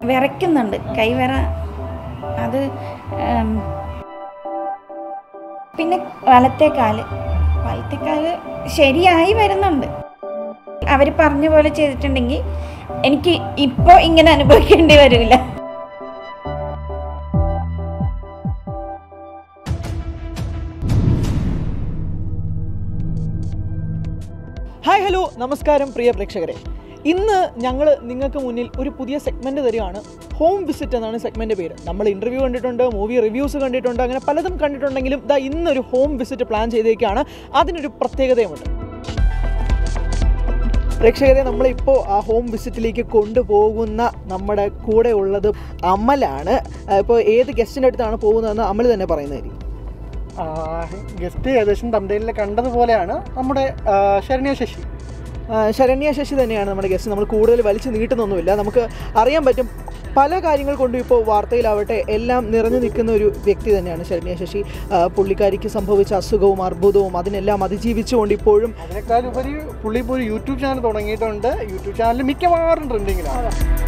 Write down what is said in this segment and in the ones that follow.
വിറയ്ക്കുന്നുണ്ട് കൈവിറ അത് ഉം, പിന്നെ വലത്തെ കാല് വലത്തെ കാല് ശരിയായി വരുന്നുണ്ട് അവർ പറഞ്ഞ പോലെ ചെയ്തിട്ടുണ്ടെങ്കിൽ എനിക്ക് ഇപ്പോൾ ഇങ്ങനെ അനുഭവിക്കേണ്ടി വരില്ല ഹായ് ഹലോ നമസ്കാരം പ്രിയ പ്രേക്ഷകരെ ഇന്ന് ഞങ്ങൾ നിങ്ങൾക്ക് മുന്നിൽ ഒരു പുതിയ സെഗ്മെൻറ്റ് തരികയാണ് ഹോം വിസിറ്റ് എന്നാണ് സെഗ്മെൻറ്റ് പേര് നമ്മൾ ഇൻ്റർവ്യൂ കണ്ടിട്ടുണ്ട് മൂവി റിവ്യൂസ് കണ്ടിട്ടുണ്ട് അങ്ങനെ പലതും കണ്ടിട്ടുണ്ടെങ്കിലും ഇതാ ഇന്നൊരു ഹോം വിസിറ്റ് പ്ലാൻ ചെയ്തേക്കാണ് അതിനൊരു പ്രത്യേകതയുമുണ്ട് പ്രേക്ഷകരെ നമ്മളിപ്പോൾ ആ ഹോം വിസിറ്റിലേക്ക് കൊണ്ടുപോകുന്ന നമ്മുടെ കൂടെ ഉള്ളത് അമലാണ് ഇപ്പോൾ ഏത് ഗസ്റ്റിൻ്റെ അടുത്താണ് പോകുന്നതെന്ന് അമൽ തന്നെ പറയുന്നതായിരിക്കും ഗസ്റ്റ് ഏകദേശം തമിഴിൽ കണ്ടതുപോലെയാണ് നമ്മുടെ ആ, ശരണ്യ ശശി ആ, ശരണ്യ ശശി തന്നെയാണ് നമ്മുടെ ഗസ്റ്റ് നമ്മൾ കൂടുതൽ വലിച്ചു നീട്ടുന്നൊന്നുമില്ല നമുക്ക് അറിയാൻ പറ്റും പല കാര്യങ്ങൾ കൊണ്ടും ഇപ്പോൾ വാർത്തയിലാവട്ടെ എല്ലാം നിറഞ്ഞു നിൽക്കുന്ന ഒരു വ്യക്തി തന്നെയാണ് ശരണ്യ ശശി ആ, പുള്ളിക്കാരിക്ക് സംഭവിച്ച അസുഖവും അർബുദവും അതിനെല്ലാം അതിജീവിച്ചുകൊണ്ട് ഇപ്പോഴും അതിനേക്കാൾ ഉപരി പുള്ളി ഇപ്പോൾ ഒരു യൂട്യൂബ് ചാനൽ തുടങ്ങിയിട്ടുണ്ട് യൂട്യൂബ് ചാനൽ മിക്കവാറും ട്രെൻഡിങ്ങിലാണ്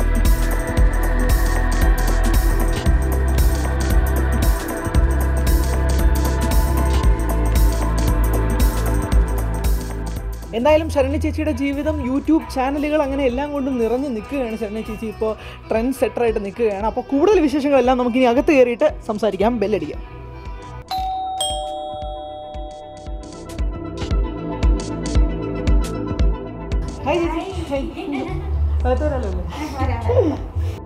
എന്തായാലും ശരണ്യ ചേച്ചിയുടെ ജീവിതം യൂട്യൂബ് ചാനലുകൾ അങ്ങനെ എല്ലാം കൊണ്ടും നിറഞ്ഞു നിൽക്കുകയാണ് ശരണ്യ ചേച്ചി ഇപ്പോൾ ട്രെൻഡ് സെറ്ററായിട്ട് നിൽക്കുകയാണ് അപ്പോൾ കൂടുതൽ വിശേഷങ്ങളെല്ലാം നമുക്കിനി അകത്ത് കയറിയിട്ട് സംസാരിക്കാം ബെല്ലടിക്കാം ഹായ് ചേച്ചി ഹായ് അകത്ത് വരാമല്ലോ അല്ലേ?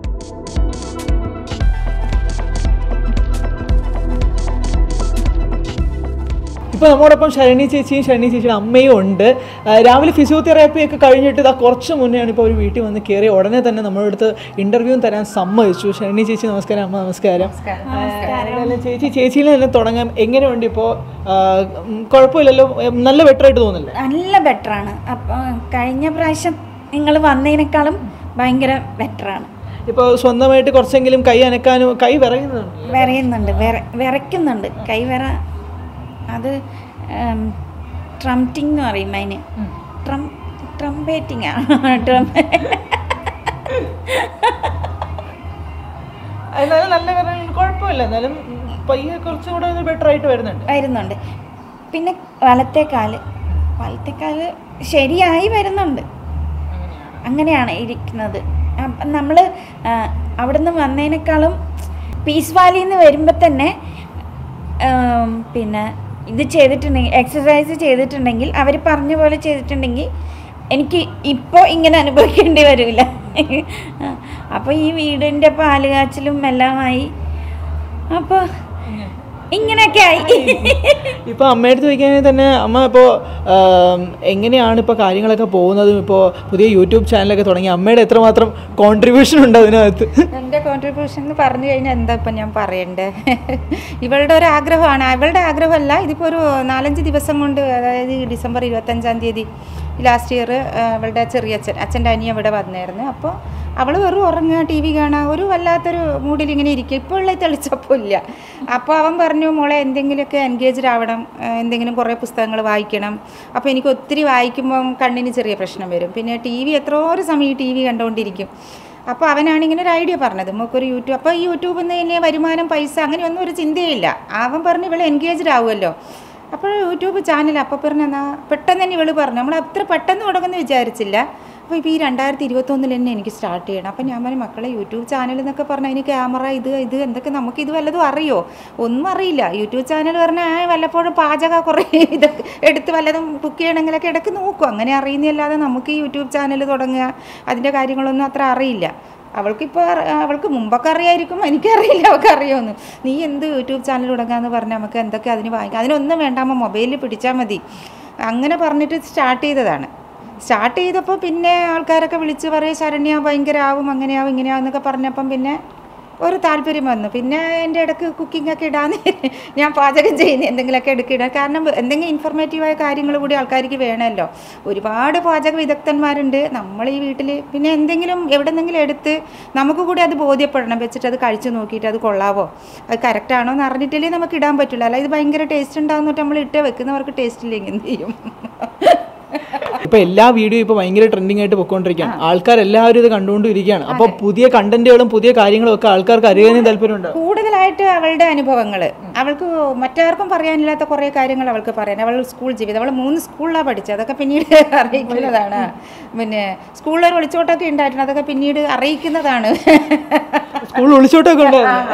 ഇപ്പോൾ നമ്മോടൊപ്പം ശരണി ചേച്ചിയും ശരണി ചേച്ചിയുടെ അമ്മയും ഉണ്ട് ആ, രാവിലെ ഫിസിയോതെറാപ്പി ഒക്കെ കഴിഞ്ഞിട്ട് ഇതാ കുറച്ച് മുന്നെയാണ് ഇപ്പോൾ ഒരു വീട്ടിൽ വന്ന് കയറി ഉടനെ തന്നെ നമ്മുടെ അടുത്ത് ഇൻ്റർവ്യൂ തരാൻ സമ്മതിച്ചു ശരണി ചേച്ചി നമസ്കാരം അമ്മ നമസ്കാരം ആ, എന്തായാലും ചേച്ചി ചേച്ചിയിൽ തന്നെ തുടങ്ങാം എങ്ങനെയുണ്ട് ഇപ്പോൾ കുഴപ്പമില്ലല്ലോ ഉം, നല്ല ബെറ്ററായിട്ട് തോന്നില്ലേ നല്ല ബെറ്ററാണ് അപ്പോൾ കഴിഞ്ഞ പ്രാവശ്യം നിങ്ങൾ വന്നതിനേക്കാളും ഭയങ്കര ബെറ്ററാണ് ഇപ്പോൾ സ്വന്തമായിട്ട് കുറച്ചെങ്കിലും കൈ അനക്കാനും കൈ വിറയുന്നുണ്ട് വിറയുന്നുണ്ട് വിറ വിറയ്ക്കുന്നുണ്ട് കൈവിറ അത് ട്രംറ്റിംഗ് എന്ന് പറയും അതിന് ട്രം ട്രംപേറ്റിംഗ് ആണ് ട്രം എന്നാലും നല്ല വിറ കുഴപ്പമില്ല എന്നാലും പയ്യെ കുറച്ചും കൂടെ ഒന്ന് ബെറ്റർ ആയിട്ട് വരുന്നുണ്ട് വരുന്നുണ്ട് പിന്നെ വലത്തെ കാല് വലത്തെ കാല് ശരിയായി വരുന്നുണ്ട് അങ്ങനെയാണ് ഇരിക്കുന്നത് നമ്മൾ അവിടുന്ന് വന്നതിനേക്കാളും പീസ് വാലിയിൽ നിന്ന് വരുമ്പോൾ തന്നെ ആം, പിന്നെ ഇത് ചെയ്തിട്ടുണ്ടെങ്കിൽ എക്സസൈസ് ചെയ്തിട്ടുണ്ടെങ്കിൽ അവർ പറഞ്ഞ പോലെ ചെയ്തിട്ടുണ്ടെങ്കിൽ എനിക്ക് ഇപ്പോൾ ഇങ്ങനെ അനുഭവിക്കേണ്ടി വരില്ല അപ്പോൾ ഈ വീടിൻ്റെ പാല് കാച്ചിലും എല്ലാമായി അപ്പോൾ ഇങ്ങനെയൊക്കെ ആയി ഇപ്പോൾ അമ്മയടുത്ത് ചോദിക്കുകയാണെങ്കിൽ തന്നെ അമ്മ ഇപ്പോൾ എങ്ങനെയാണ് ഇപ്പോൾ കാര്യങ്ങളൊക്കെ പോകുന്നതും ഇപ്പോൾ പുതിയ യൂട്യൂബ് ചാനലൊക്കെ തുടങ്ങി അമ്മയുടെ എത്രമാത്രം കോൺട്രിബ്യൂഷൻ ഉണ്ട് അതിനകത്ത് എൻ്റെ കോൺട്രിബ്യൂഷൻ എന്ന് പറഞ്ഞു കഴിഞ്ഞാൽ എന്താ ഇപ്പം ഞാൻ പറയണ്ടേ ഇവളുടെ ഒരു ആഗ്രഹമാണ് അവളുടെ ആഗ്രഹമല്ല ഇതിപ്പോൾ ഒരു നാലഞ്ച് ദിവസം കൊണ്ട് അതായത് ഈ ഡിസംബർ ഇരുപത്തഞ്ചാം തീയതി ലാസ്റ്റ് ഇയർ അവളുടെ ചെറിയ അച്ഛൻ അച്ഛൻ്റെ അനിയ ഇവിടെ വന്നായിരുന്നു അപ്പോൾ അവൾ വെറും ഉറങ്ങുക ടി വി കാണുക ഒരു വല്ലാത്തൊരു മൂഡിൽ ഇങ്ങനെ ഇരിക്കുക ഇപ്പോൾ ഉള്ള തെളിച്ചപ്പോൾ ഇല്ല അപ്പോൾ അവൻ പറഞ്ഞു മോളെ എന്തെങ്കിലുമൊക്കെ എൻഗേജ്ഡ് ആവണം ആ, എന്തെങ്കിലും കുറേ പുസ്തകങ്ങൾ വായിക്കണം അപ്പോൾ എനിക്ക് ഒത്തിരി വായിക്കുമ്പം കണ്ണിന് ചെറിയ പ്രശ്നം വരും പിന്നെ ടി വി എത്രയോ ഒരു സമയം ടി വി കണ്ടുകൊണ്ടിരിക്കും അപ്പോൾ അവനാണ് ഇങ്ങനെ ഒരു ഐഡിയ പറഞ്ഞത് നമുക്കൊരു യൂട്യൂബ് അപ്പോൾ ഈ യൂട്യൂബിൽ നിന്ന് തന്നെ വരുമാനം പൈസ അങ്ങനെയൊന്നും ഒരു ചിന്തയില്ല അവൻ പറഞ്ഞ് ഇവളെ എൻഗേജ്ഡ് ആവുമല്ലോ അപ്പോൾ യൂട്യൂബ് ചാനൽ അപ്പോൾ പറഞ്ഞ എന്നാ പെട്ടെന്ന് തന്നെ ഇവള് പറഞ്ഞു നമ്മൾ അത്ര പെട്ടെന്ന് തുടങ്ങുമെന്ന് വിചാരിച്ചില്ല അപ്പോൾ ഇപ്പോൾ ഈ രണ്ടായിരത്തി ഇരുപത്തൊന്നിൽ തന്നെ എനിക്ക് സ്റ്റാർട്ട് ചെയ്യണം അപ്പോൾ ഞാൻ പറഞ്ഞു മക്കളെ യൂട്യൂബ് ചാനൽ എന്നൊക്കെ പറഞ്ഞാൽ അതിന് ക്യാമറ ഇത് ഇത് എന്തൊക്കെ നമുക്ക് ഇത് വല്ലതും അറിയോ ഒന്നും അറിയില്ല യൂട്യൂബ് ചാനൽ പറഞ്ഞാൽ ആ, വല്ലപ്പോഴും പാചക കുറേ ഇതൊക്കെ എടുത്ത് വല്ലതും കുക്ക് ചെയ്യണമെങ്കിലൊക്കെ ഇടയ്ക്ക് നോക്കും അങ്ങനെ അറിയുന്നതല്ലാതെ നമുക്ക് ഈ യൂട്യൂബ് ചാനൽ തുടങ്ങുക അതിൻ്റെ കാര്യങ്ങളൊന്നും അത്ര അറിയില്ല അവൾക്കിപ്പോൾ അവൾക്ക് മുമ്പൊക്കെ അറിയായിരിക്കും എനിക്കറിയില്ല അവൾക്ക് അറിയുമെന്ന് നീ എന്ത് യൂട്യൂബ് ചാനൽ തുടങ്ങാന്ന് പറഞ്ഞാൽ നമുക്ക് എന്തൊക്കെ അതിന് വാങ്ങിക്കാം അതിനൊന്നും വേണ്ടാമോ മൊബൈലിൽ പിടിച്ചാൽ മതി അങ്ങനെ പറഞ്ഞിട്ട് സ്റ്റാർട്ട് ചെയ്തതാണ് സ്റ്റാർട്ട് ചെയ്തപ്പോൾ പിന്നെ ആൾക്കാരൊക്കെ വിളിച്ച് പറയും ശരണ്യ ഭയങ്കര ആവും അങ്ങനെയാവും ഇങ്ങനെയാവും എന്നൊക്കെ പറഞ്ഞപ്പം പിന്നെ ഒരു താല്പര്യം വന്നു പിന്നെ എൻ്റെ ഇടയ്ക്ക് കുക്കിംഗ് ഒക്കെ ഇടാൻ ഞാൻ പാചകം ചെയ്യുന്ന എന്തെങ്കിലുമൊക്കെ ഇടയ്ക്ക് ഇടാൻ കാരണം എന്തെങ്കിലും ഇൻഫർമേറ്റീവായ കാര്യങ്ങൾ കൂടി ആൾക്കാർക്ക് വേണമല്ലോ ഒരുപാട് പാചക വിദഗ്ധന്മാരുണ്ട് നമ്മൾ ഈ വീട്ടിൽ പിന്നെ എന്തെങ്കിലും എവിടെന്നെങ്കിലും എടുത്ത് നമുക്ക് കൂടി അത് ബോധ്യപ്പെടണം വെച്ചിട്ട് അത് കഴിച്ച് നോക്കിയിട്ട് അത് കൊള്ളാവോ അത് കറക്റ്റ് ആണോ എന്ന് അറിഞ്ഞിട്ടില്ലേ നമുക്ക് ഇടാൻ പറ്റില്ല അല്ല ഇത് ഭയങ്കര ടേസ്റ്റ് ഉണ്ടാകുന്നിട്ട് നമ്മൾ ഇട്ട് വെക്കുന്നവർക്ക് ടേസ്റ്റ് ഇല്ലെങ്കിൽ എന്ത് ചെയ്യും ഇപ്പൊ എല്ലാ വീഡിയോ ഇപ്പൊ ഭയങ്കര ട്രെൻഡിങ് ആയിട്ട് പൊക്കോണ്ടിരിക്കുകയാണ് ആൾക്കാർ എല്ലാവരും ഇത് കണ്ടുകൊണ്ടിരിക്കുകയാണ് അപ്പൊ പുതിയ കണ്ടന്റുകളും പുതിയ കാര്യങ്ങളും ഒക്കെ ആൾക്കാർക്ക് അറിയാനും താല്പര്യമുണ്ട് കൂടുതലായിട്ട് അവളുടെ അനുഭവങ്ങൾ അവൾക്ക് മറ്റാർക്കും പറയാനില്ലാത്ത കുറേ കാര്യങ്ങൾ അവൾക്ക് പറയാൻ അവൾ സ്കൂൾ ജീവിതം അവൾ മൂന്ന് സ്കൂളിലാണ് പഠിച്ചത് അതൊക്കെ പിന്നീട് അറിയിക്കുന്നതാണ് പിന്നെ സ്കൂളിൽ ഒരു ഒളിച്ചോട്ടൊക്കെ ഉണ്ടായിട്ടുണ്ട് അതൊക്കെ പിന്നീട് അറിയിക്കുന്നതാണ് സ്കൂൾ ഒളിച്ചോട്ടൊക്കെ ഉണ്ടായിരുന്നു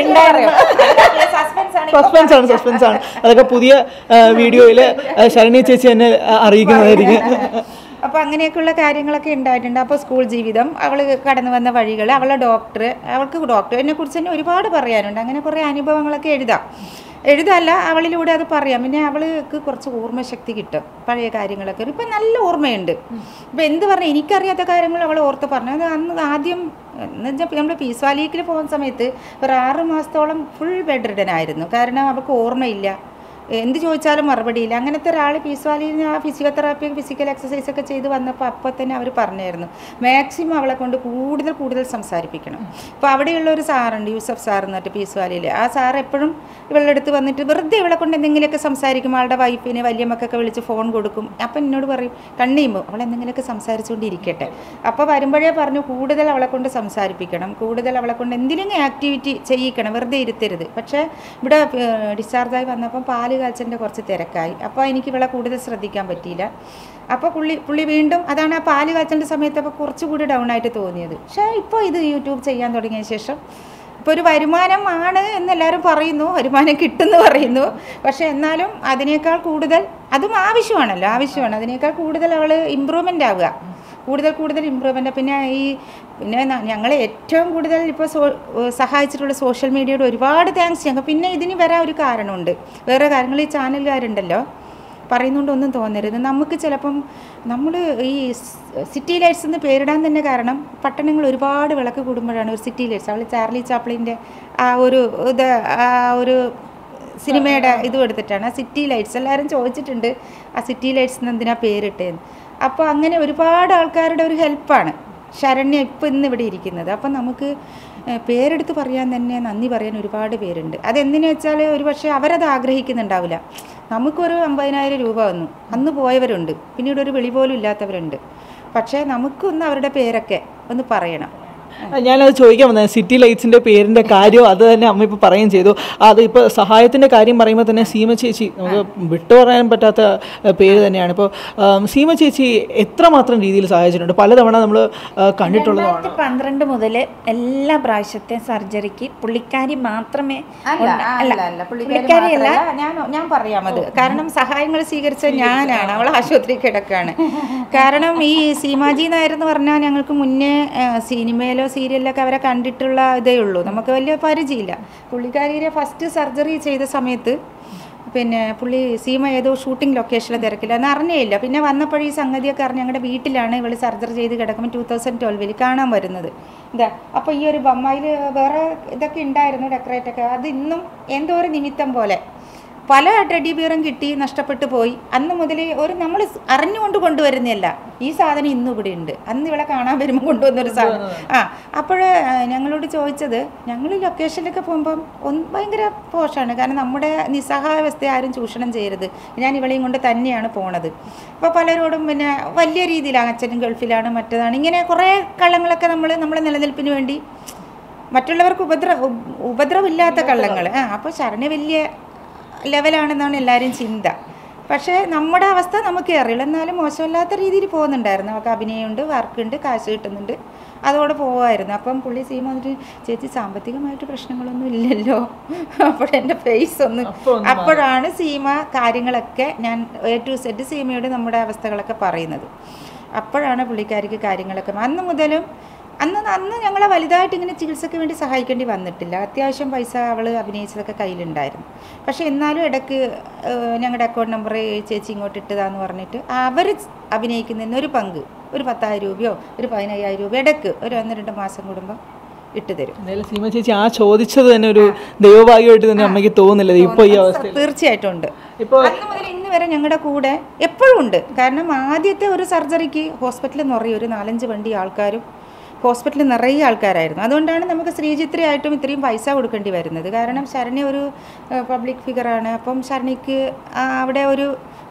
സസ്പെൻസ് ആണ് സസ്പെൻസ് ആണ് അതൊക്കെ പുതിയ വീഡിയോയിൽ ശരണി ചേച്ചി തന്നെ ആ, അറിയിക്കുന്നതായിരിക്കും അപ്പോൾ അങ്ങനെയൊക്കെയുള്ള കാര്യങ്ങളൊക്കെ ഉണ്ടായിട്ടുണ്ട് അപ്പോൾ സ്കൂൾ ജീവിതം അവൾ കടന്നു വന്ന വഴികൾ അവളെ ഡോക്ടർ അവൾക്ക് ഡോക്ടറിനെ കുറിച്ച് തന്നെ ഒരുപാട് പറയാനുണ്ട് അങ്ങനെ കുറേ അനുഭവങ്ങളൊക്കെ എഴുതാം എഴുതല്ല അവളിലൂടെ അത് പറയാം പിന്നെ അവൾക്ക് കുറച്ച് ഓർമ്മശക്തി കിട്ടും പഴയ കാര്യങ്ങളൊക്കെ ഇപ്പം നല്ല ഓർമ്മയുണ്ട് ഇപ്പം എന്ത് പറഞ്ഞു എനിക്കറിയാത്ത കാര്യങ്ങൾ അവൾ ഓർത്ത് പറഞ്ഞു അത് അന്ന് ആദ്യം എന്ന് വെച്ചാൽ നമ്മൾ പീസ് വാലിക്കിൽ പോകുന്ന സമയത്ത് ഒരു ആറ് മാസത്തോളം ഫുൾ ബെഡ് റിഡൻ ആയിരുന്നു കാരണം അവൾക്ക് ഓർമ്മയില്ല എന്ത് ചോദിച്ചാലും മറുപടിയില്ല അങ്ങനത്തെ ഒരാൾ പീസ് വാലിയിൽ ആ ഫിസിയോതെറാപ്പി ഫിസിക്കൽ എക്സസൈസ് ഒക്കെ ചെയ്ത് വന്നപ്പോൾ അപ്പോൾ തന്നെ അവർ പറഞ്ഞായിരുന്നു മാക്സിമം അവളെ കൊണ്ട് കൂടുതൽ കൂടുതൽ സംസാരിപ്പിക്കണം അപ്പോൾ അവിടെയുള്ള ഒരു സാറുണ്ട് യൂസഫ് സാർ എന്നിട്ട് പീസ് വാലിയിൽ ആ സാർ എപ്പോഴും ഇവളുടെ അടുത്ത് വന്നിട്ട് വെറുതെ ഇവളെ കൊണ്ട് എന്തെങ്കിലുമൊക്കെ സംസാരിക്കും ആളുടെ വൈഫിനെ വലിയ മക്കൊക്കെ വിളിച്ച് ഫോൺ കൊടുക്കും അപ്പം എന്നോട് പറയും കണ്ണിയുമ്പോൾ അവൾ എന്തെങ്കിലുമൊക്കെ സംസാരിച്ചുകൊണ്ടിരിക്കട്ടെ അപ്പോൾ വരുമ്പോഴേ പറഞ്ഞു കൂടുതൽ അവളെ കൊണ്ട് സംസാരിപ്പിക്കണം കൂടുതൽ അവളെ കൊണ്ട് എന്തെങ്കിലും ആക്ടിവിറ്റി ചെയ്യിക്കണം വെറുതെ ഇരുത്തരുത് പക്ഷേ ഇവിടെ ഡിസ്ചാർജായി വന്നപ്പം പാല് കാച്ചലിൻ്റെ കുറച്ച് തിരക്കായി അപ്പോൾ എനിക്ക് ഇവളെ കൂടുതൽ ശ്രദ്ധിക്കാൻ പറ്റിയില്ല അപ്പോൾ പുള്ളി പുള്ളി വീണ്ടും അതാണ് ആ പാല് കാച്ചലിൻ്റെ സമയത്ത് അപ്പോൾ കുറച്ചുകൂടി ഡൗൺ ആയിട്ട് തോന്നിയത് പക്ഷേ ഇപ്പോൾ ഇത് യൂട്യൂബ് ചെയ്യാൻ തുടങ്ങിയ ശേഷം ഇപ്പോൾ ഒരു വരുമാനമാണ് എന്നെല്ലാവരും പറയുന്നു വരുമാനം കിട്ടുമെന്ന് പറയുന്നു പക്ഷേ എന്നാലും അതിനേക്കാൾ കൂടുതൽ അതും ആവശ്യമാണല്ലോ ആവശ്യമാണ് അതിനേക്കാൾ കൂടുതൽ അവൾ ഇമ്പ്രൂവ്മെൻ്റ് ആവുക കൂടുതൽ കൂടുതൽ ഇമ്പ്രൂവ്മെൻ്റ് പിന്നെ ഈ പിന്നെ ഞങ്ങളെ ഏറ്റവും കൂടുതൽ ഇപ്പോൾ സോ സഹായിച്ചിട്ടുള്ള സോഷ്യൽ മീഡിയയുടെ ഒരുപാട് താങ്ക്സ് ഞങ്ങൾ പിന്നെ ഇതിന് വരാൻ ഒരു കാരണമുണ്ട് വേറെ കാര്യങ്ങൾ ഈ ചാനലുകാരുണ്ടല്ലോ പറയുന്നുകൊണ്ട് ഒന്നും തോന്നരുത് നമുക്ക് ചിലപ്പം നമ്മൾ ഈ സിറ്റി ലൈറ്റ്സ് എന്ന് പേരിടാൻ തന്നെ കാരണം പട്ടണങ്ങൾ ഒരുപാട് വിളക്ക് കൂടുമ്പോഴാണ് ഒരു സിറ്റി ലൈറ്റ്സ് അവൾ ചാർലി ചാപ്ലിൻ്റെ ആ ഒരു ഇത് ആ ഒരു സിനിമയുടെ ഇതും എടുത്തിട്ടാണ് ആ സിറ്റി ലൈറ്റ്സ് എല്ലാവരും ചോദിച്ചിട്ടുണ്ട് ആ സിറ്റി ലൈറ്റ്സ് എന്ന് എന്തിനാ പേരിട്ടേന്ന് അപ്പോൾ അങ്ങനെ ഒരുപാട് ആൾക്കാരുടെ ഒരു ഹെൽപ്പാണ് ശരണ്യ ഇപ്പം ഇന്ന് ഇവിടെ ഇരിക്കുന്നത് അപ്പം നമുക്ക് ഏഹ്, പേരെടുത്ത് പറയാൻ തന്നെ നന്ദി പറയാൻ ഒരുപാട് പേരുണ്ട് അതെന്തിനു വെച്ചാൽ ഒരു പക്ഷേ അവരത് ആഗ്രഹിക്കുന്നുണ്ടാവില്ല നമുക്കൊരു അമ്പതിനായിരം രൂപ വന്നു അന്ന് പോയവരുണ്ട് പിന്നീട് ഒരു വിളി പോലും ഇല്ലാത്തവരുണ്ട് പക്ഷേ നമുക്കൊന്ന് അവരുടെ പേരൊക്കെ ഒന്ന് പറയണം ഞാനത് ചോദിക്കാൻ വന്നത് സിറ്റി ലൈറ്റ്സിന്റെ പേരിന്റെ കാര്യം അത് തന്നെ അമ്മ ഇപ്പോൾ പറയുകയും ചെയ്തു അത് ഇപ്പോൾ സഹായത്തിന്റെ കാര്യം പറയുമ്പോൾ തന്നെ സീമ ചേച്ചി നമുക്ക് വിട്ടു പറയാൻ പറ്റാത്ത ഏഹ്, പേര് തന്നെയാണ് ഇപ്പോൾ സീമ ചേച്ചി എത്രമാത്രം രീതിയിൽ സഹായിച്ചിട്ടുണ്ട് പലതവണ നമ്മൾ കണ്ടിട്ടുള്ളതാണ് രണ്ടായിരത്തി പന്ത്രണ്ട് മുതൽ എല്ലാ പ്രാവശ്യത്തെ സർജറിക്ക് പുള്ളിക്കാരി മാത്രമേ ഉണ്ട്. അല്ല പുള്ളിക്കാരിയല്ല ഞാൻ ഞാൻ പറയാമത് കാരണം സഹായങ്ങൾ സ്വീകരിച്ച ഞാനാണ് അവൾ ആശുപത്രി കിടക്കാണ് കാരണം ഈ സീമാജി നായർ എന്ന് പറഞ്ഞാൽ ഞങ്ങൾക്ക് മുന്നേ ആ, സിനിമയിലോ സീരിയലിലൊക്കെ അവരെ കണ്ടിട്ടുള്ള ഇതേ ഉള്ളൂ നമുക്ക് വലിയ പരിചയമില്ല പുള്ളിക്കാരിയുടെ ഫസ്റ്റ് സർജറി ചെയ്ത സമയത്ത് പിന്നെ പുള്ളി സീമ ഏതോ ഷൂട്ടിംഗ് ലൊക്കേഷനിൽ തിരക്കില്ല എന്ന് അറിഞ്ഞേയില്ല പിന്നെ വന്നപ്പോൾ ഈ സംഗതിയൊക്കെ അറിഞ്ഞ് ഞങ്ങളുടെ വീട്ടിലാണ് ഇവൾ സർജറി ചെയ്ത് കിടക്കുമ്പോൾ ടൂ തൗസൻഡ് ട്വൽവിൽ കാണാൻ വരുന്നത് ഇതാ അപ്പോൾ ഈ ഒരു ബൊമ്മയിൽ വേറെ ഇതൊക്കെ ഉണ്ടായിരുന്നു ഡെക്കറേറ്റ് ഒക്കെ അത് ഇന്നും എന്തോ ഒരു നിമിത്തം പോലെ പല ടെഡി ബിയറും കിട്ടി നഷ്ടപ്പെട്ടു പോയി അന്ന് മുതൽ ഒരു നമ്മൾ അറിഞ്ഞുകൊണ്ട് കൊണ്ടുവരുന്നതല്ല ഈ സാധനം ഇന്നും ഇവിടെ ഉണ്ട് അന്ന് ഇവിടെ കാണാൻ വരുമ്പോൾ കൊണ്ടുവന്നൊരു സാധനം ആ അപ്പോൾ ഞങ്ങളോട് ചോദിച്ചത് ഞങ്ങൾ ലൊക്കേഷനിലൊക്കെ പോകുമ്പം ഒന്ന് ഭയങ്കര പോഷാണ് കാരണം നമ്മുടെ നിസ്സഹായാവസ്ഥയെ ആരും ചൂഷണം ചെയ്യരുത് ഞാൻ ഇവളെയും കൊണ്ട് തന്നെയാണ് പോണത് അപ്പോൾ പലരോടും പിന്നെ വലിയ രീതിയിലാണ് അച്ഛനും ഗൾഫിലാണ് മറ്റതാണ് ഇങ്ങനെ കുറേ കള്ളങ്ങളൊക്കെ നമ്മൾ നമ്മളെ നിലനിൽപ്പിന് വേണ്ടി മറ്റുള്ളവർക്ക് ഉപദ്ര ഉപ- ഉപദ്രവമില്ലാത്ത കള്ളങ്ങൾ ആ അപ്പോൾ ശരണ വലിയ ലെവലാണെന്നാണ് എല്ലാവരും ചിന്ത പക്ഷേ നമ്മുടെ അവസ്ഥ നമുക്ക് അറിയില്ല എന്നാലും മോശമില്ലാത്ത രീതിയിൽ പോകുന്നുണ്ടായിരുന്നു നമുക്ക് അഭിനയമുണ്ട് വർക്കുണ്ട് കാശ് കിട്ടുന്നുണ്ട് അതോടെ പോവായിരുന്നു അപ്പം പുള്ളി സീമ വന്നിട്ട് ചേച്ചി സാമ്പത്തികമായിട്ട് പ്രശ്നങ്ങളൊന്നും ഇല്ലല്ലോ അപ്പോഴെൻ്റെ ഫേസ് ഒന്ന് അപ്പോഴാണ് സീമ കാര്യങ്ങളൊക്കെ ഞാൻ എ ടു സെഡ് സീമയോട് നമ്മുടെ അവസ്ഥകളൊക്കെ പറയുന്നത് അപ്പോഴാണ് പുള്ളിക്കാരിക്ക് കാര്യങ്ങളൊക്കെ അന്ന് മുതലും അന്ന് അന്ന് ഞങ്ങളെ വലുതായിട്ട് ഇങ്ങനെ ചികിത്സയ്ക്ക് വേണ്ടി സഹായിക്കേണ്ടി വന്നിട്ടില്ല അത്യാവശ്യം പൈസ അവൾ അഭിനയിച്ചതൊക്കെ കയ്യിലുണ്ടായിരുന്നു പക്ഷേ എന്നാലും ഇടയ്ക്ക് ഏഹ്, ഞങ്ങളുടെ അക്കൗണ്ട് നമ്പർ ചേച്ചി ഇങ്ങോട്ട് ഇട്ടതാന്ന് പറഞ്ഞിട്ട് അവർ അഭിനയിക്കുന്നതിന് ഒരു പങ്ക് ഒരു പത്തായിരം രൂപയോ ഒരു പതിനയ്യായിരം രൂപ ഇടയ്ക്ക് ഒരു ഒന്ന് രണ്ട് മാസം കൂടുമ്പോൾ ഇട്ട് തരും എന്തായാലും സീമ ചേച്ചി ആ ചോദിച്ചത് തന്നെ ഒരു ദൈവഭാഗ്യമായിട്ട് തന്നെ അമ്മയ്ക്ക് തോന്നുന്നില്ല ഇപ്പോൾ ഈ അവസ്ഥ തീർച്ചയായിട്ടും ഉണ്ട് ഇപ്പോൾ അന്ന് മുതൽ ഇന്ന് വരെ ഞങ്ങളുടെ കൂടെ എപ്പോഴും ഉണ്ട് കാരണം ആദ്യത്തെ ഒരു സർജറിക്ക് ഹോസ്പിറ്റലിൽ നിറയെ ഒരു നാലഞ്ച് വണ്ടി ആൾക്കാരും ഹോസ്പിറ്റലിൽ നിറയെ ആൾക്കാരായിരുന്നു അതുകൊണ്ടാണ് നമുക്ക് ശ്രീചിത്രയായിട്ടും ഇത്രയും പൈസ കൊടുക്കേണ്ടി വരുന്നത് കാരണം ശരണ്യ ഒരു പബ്ലിക് ഫിഗറാണ് അപ്പം ശരണ്യക്ക് ആ അവിടെ ഒരു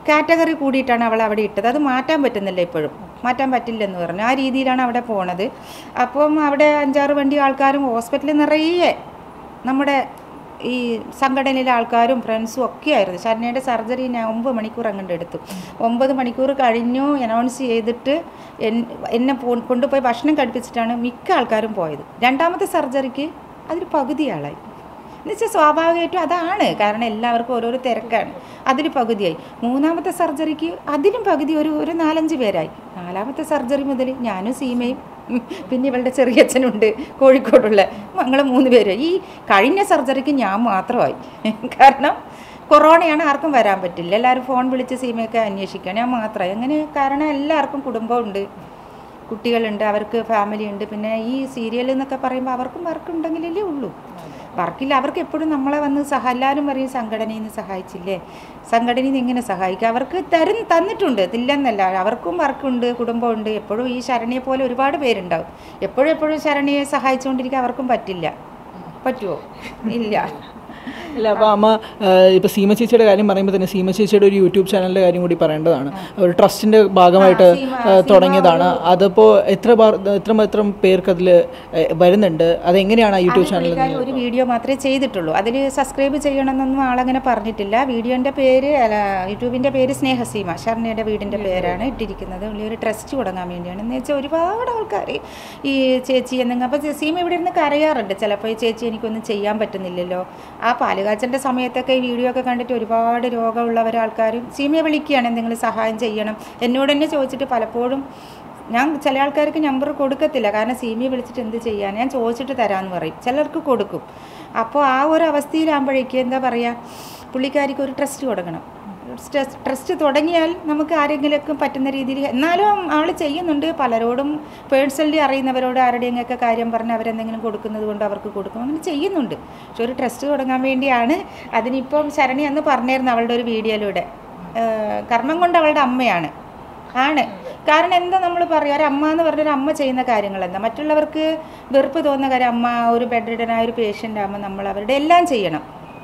കാറ്റഗറി കൂടിയിട്ടാണ് അവൾ അവിടെ ഇട്ടത് അത് മാറ്റാൻ പറ്റുന്നില്ല ഇപ്പോഴും മാറ്റാൻ പറ്റില്ലെന്ന് പറഞ്ഞു ആ രീതിയിലാണ് അവിടെ പോണത് അപ്പം അവിടെ അഞ്ചാറ് വണ്ടി ആൾക്കാരും ഹോസ്പിറ്റലിൽ നിറയെ നമ്മുടെ ഈ സംഘടനയിലെ ആൾക്കാരും ഫ്രണ്ട്സും ഒക്കെ ആയിരുന്നു ശരണയുടെ സർജറി ഞാൻ ഒമ്പത് മണിക്കൂർ അങ്ങോട്ട് എടുത്തു ഒമ്പത് മണിക്കൂർ കഴിഞ്ഞു അനൗൺസ് ചെയ്തിട്ട് എൻ- എന്നെ പോ- കൊണ്ടുപോയി ഭക്ഷണം കഴിപ്പിച്ചിട്ടാണ് മിക്ക ആൾക്കാരും പോയത് രണ്ടാമത്തെ സർജറിക്ക് അതിൽ പകുതി ആളായി എന്നുവെച്ചാൽ സ്വാഭാവികമായിട്ടും അതാണ് കാരണം എല്ലാവർക്കും ഓരോരോ തിരക്കാണ് അതിൽ പകുതിയായി മൂന്നാമത്തെ സർജറിക്ക് അതിലും പകുതി ഒരു ഒരു നാലഞ്ച് പേരായി നാലാമത്തെ സർജറി മുതൽ ഞാനും സീമയും ഉം, പിന്നെ ഇവളുടെ ചെറിയച്ഛനുണ്ട് കോഴിക്കോടുള്ള ഞങ്ങൾ മൂന്ന് പേര് ഈ കഴിഞ്ഞ സർജറിക്ക് ഞാൻ മാത്രമായി കാരണം കൊറോണയാണ് ആർക്കും വരാൻ പറ്റില്ല എല്ലാവരും ഫോൺ വിളിച്ച് സീമയൊക്കെ അന്വേഷിക്കുക ഞാൻ മാത്രമായി അങ്ങനെ കാരണം എല്ലാവർക്കും കുടുംബമുണ്ട് കുട്ടികളുണ്ട് അവർക്ക് ഫാമിലി ഉണ്ട് പിന്നെ ഈ സീരിയൽ എന്നൊക്കെ പറയുമ്പോൾ അവർക്കും വർക്ക് ഉണ്ടെങ്കിലല്ലേ ഉള്ളൂ വർക്കില്ല അവർക്ക് എപ്പോഴും നമ്മളെ വന്ന് സഹ എല്ലാവരും പറയും സംഘടനയിൽ നിന്ന് സഹായിച്ചില്ലേ സംഘടനയിൽ നിന്ന് എങ്ങനെ സഹായിക്കുക അവർക്ക് തരും തന്നിട്ടുണ്ട് ഇല്ലെന്നല്ല അവർക്കും വർക്കുണ്ട് കുടുംബമുണ്ട് എപ്പോഴും ഈ ശരണിയെ പോലെ ഒരുപാട് പേരുണ്ടാവും എപ്പോഴും എപ്പോഴും ശരണിയെ സഹായിച്ചുകൊണ്ടിരിക്കാൻ അവർക്കും പറ്റില്ല പറ്റുമോ ഇല്ല അല്ല അപ്പോൾ അമ്മ ഇപ്പോൾ സീമ ചേച്ചിയുടെ കാര്യം പറയുമ്പോൾ തന്നെ സീമ ചേച്ചിയുടെ ഒരു യൂട്യൂബ് ചാനലിൻ്റെ കാര്യം കൂടി പറയേണ്ടതാണ് ഒരു ട്രസ്റ്റിൻ്റെ ഭാഗമായിട്ട് ആ, തുടങ്ങിയതാണ് അതിപ്പോൾ എത്ര ബാർ- എത്ര എത്ര പേർക്ക് അതിൽ വരുന്നുണ്ട് അതെങ്ങനെയാണ് ആ യൂട്യൂബ് ചാനൽ പുള്ളിക്കാരി ഒരു വീഡിയോ മാത്രമേ ചെയ്തിട്ടുള്ളൂ അതിൽ സബ്സ്ക്രൈബ് ചെയ്യണമെന്നൊന്നും ആളങ്ങനെ പറഞ്ഞിട്ടില്ല വീഡിയോൻ്റെ പേര് അല്ല യൂട്യൂബിൻ്റെ പേര് സ്നേഹസീമ ശർണയുടെ വീടിൻ്റെ പേരാണ് ഇട്ടിരിക്കുന്നത് പുള്ളി ഒരു ട്രസ്റ്റ് തുടങ്ങാൻ വേണ്ടിയാണ് എന്ന് വെച്ചാൽ ഒരുപാട് ആൾക്കാർ ഈ ചേച്ചി എന്നെങ്കിൽ അപ്പോൾ സീമ ഇവിടെ ഇരുന്ന് കരയാറുണ്ട് ചിലപ്പോൾ ഈ ചേച്ചി എനിക്കൊന്നും ചെയ്യാൻ പറ്റുന്നില്ലല്ലോ ആ പാലുകാച്ചൻ്റെ സമയത്തൊക്കെ ഈ വീഡിയോ ഒക്കെ കണ്ടിട്ട് ഒരുപാട് രോഗമുള്ളവർ ആൾക്കാരും സീമയെ വിളിക്കുകയാണ് എന്തെങ്കിലും സഹായം ചെയ്യണം എന്നോട് തന്നെ ചോദിച്ചിട്ട് പലപ്പോഴും ഞാൻ ചില ആൾക്കാർക്ക് നമ്പർ കൊടുക്കത്തില്ല കാരണം സീമിയെ വിളിച്ചിട്ട് എന്ത് ചെയ്യാൻ ഞാൻ ചോദിച്ചിട്ട് തരാമെന്ന് പറയും ചിലർക്ക് കൊടുക്കും അപ്പോൾ ആ ഒരു അവസ്ഥയിലാകുമ്പോഴേക്ക് എന്താ പറയുക പുള്ളിക്കാരിക്ക് ഒരു ട്രസ്റ്റ് കൊടുക്കണം ട്രസ്റ്റ് തുടങ്ങിയാൽ നമുക്ക് ആരെങ്കിലുമൊക്കെ പറ്റുന്ന രീതിയിൽ എന്നാലും ആൾ ചെയ്യുന്നുണ്ട് പലരോടും പേഴ്സണലി അറിയുന്നവരോട് ആരുടെയെങ്കിലൊക്കെ കാര്യം പറഞ്ഞ് അവരെന്തെങ്കിലും കൊടുക്കുന്നത് കൊണ്ട് അവർക്ക് കൊടുക്കും അങ്ങനെ ചെയ്യുന്നുണ്ട് പക്ഷെ ഒരു ട്രസ്റ്റ് തുടങ്ങാൻ വേണ്ടിയാണ് അതിനിപ്പം ശരണി എന്ന് പറഞ്ഞായിരുന്നു അവളുടെ ഒരു വീഡിയോയിലൂടെ ഏഹ് കർമ്മം കൊണ്ട് അവളുടെ അമ്മയാണ് ആണ് കാരണം എന്താ നമ്മൾ പറയുക ഒരു അമ്മ എന്ന് പറഞ്ഞൊരു അമ്മ ചെയ്യുന്ന കാര്യങ്ങൾ എന്താ മറ്റുള്ളവർക്ക് വെറുപ്പ് തോന്നുന്ന കാര്യം അമ്മ ഒരു ബെഡ്രിഡനായ ഒരു പേഷ്യൻ്റ് ആകുമ്പോൾ നമ്മൾ അവരുടെ എല്ലാം ചെയ്യണം